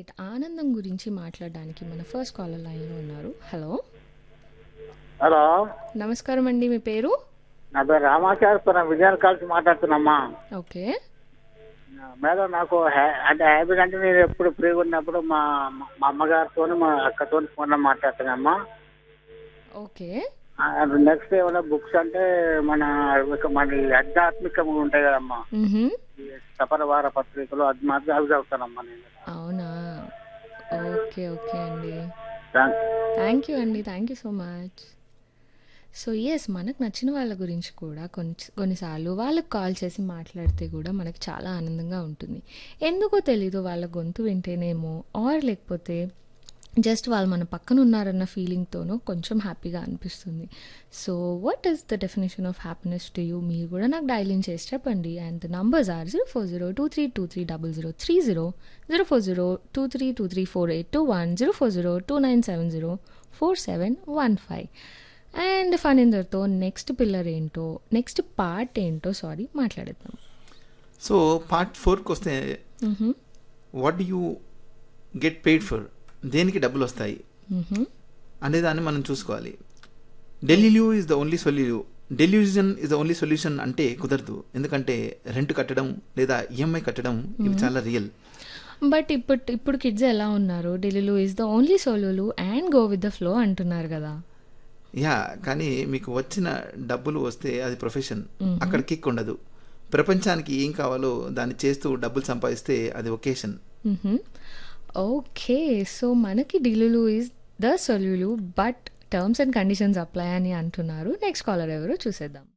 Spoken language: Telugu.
రైట్ ఆనందం గురించి మాట్లాడడానికి మన ఫస్ట్ కాలర్ లైన్లో ఉన్నారు హలో హలో నమస్కారం అండి మీ పేరు నా పేరు రామాచార్యపురం విజయాన్ని కలిసి మాట్లాడుతున్నామ్మా ఓకే మేడం నాకు హ్యా- అంటే హ్యాపీ అంటే నేను ఎప్పుడు ఫ్రీగా ఉన్నప్పుడు మా మా అమ్మగారితో మా అక్కతో ఫోన్ మాట్లాడుతున్నామ్మా ఓకే నెక్స్ట్ ఏమైనా బుక్స్ అంటే మన మన ఈ ఆధ్యాత్మికంగా ఉంటాయి కదమ్మా మ్హూ. ఈ సఫర వార పత్రికలు అది మాత్రం అవి చదువుతానమ్మా నేను అవునా ఓకే ఓకే అండి థాంక్స్. థ్యాంక్ యూ అండి thank you so much so yes మనకు నచ్చిన వాళ్ళ గురించి కూడా కొన్ని కొన్నిసార్లు వాళ్ళకి కాల్ చేసి మాట్లాడితే కూడా మనకు చాలా ఆనందంగా ఉంటుంది ఎందుకో తెలీదు వాళ్ళ గొంతు వింటేనేమో ఆర్ లేకపోతే జస్ట్ వాళ్ళు మన పక్కన ఉన్నారన్న ఫీలింగ్తోనూ కొంచెం హ్యాపీగా అనిపిస్తుంది so what is the definition of happiness to you మీరు కూడా నాకు డైలింగ్ చేసి చెప్పండి and the numbers are zero four zero two three two three double zero three zero zero four zero two three two three four eight two one zero four zero two nine seven zero four seven one five and ఫనిందర్తో నెక్స్ట్ పిల్లర్ ఏంటో నెక్స్ట్ పార్ట్ ఏంటో సారీ మాట్లాడేద్దాం సో పార్ట్ ఫోర్కి వస్తే మ్హూ. What you get paid for దేనికి డబ్బులు వస్తాయి మ్హూ. అనే దాన్ని మనం చూసుకోవాలి delulu is the only solulu delusion is the only solution అంటే కుదరదు ఎందుకంటే రెంట్ కట్టడం లేదా ఈఎంఐ కట్టడం ఇవి చాలా రియల్ బట్ ఇప్పుడు ఇప్పుడు కిడ్స్ ఎలా ఉన్నారు ఢిల్లీలో is the only solulu and go with the flow అంటున్నారు కదా యా కానీ మీకు వచ్చిన డబ్బులు వస్తే అది ప్రొఫెషన్ అక్కడ కిక్ ఉండదు ప్రపంచానికి ఏం కావాలో దాన్ని చేస్తూ డబ్బులు సంపాదిస్తే అది ఒకేషన్ ఓకే సో మనకి ఢిల్లీలో is the solulu but terms and conditions apply అని అంటున్నారు నెక్స్ట్ కాలర్ ఎవరో చూసేద్దాం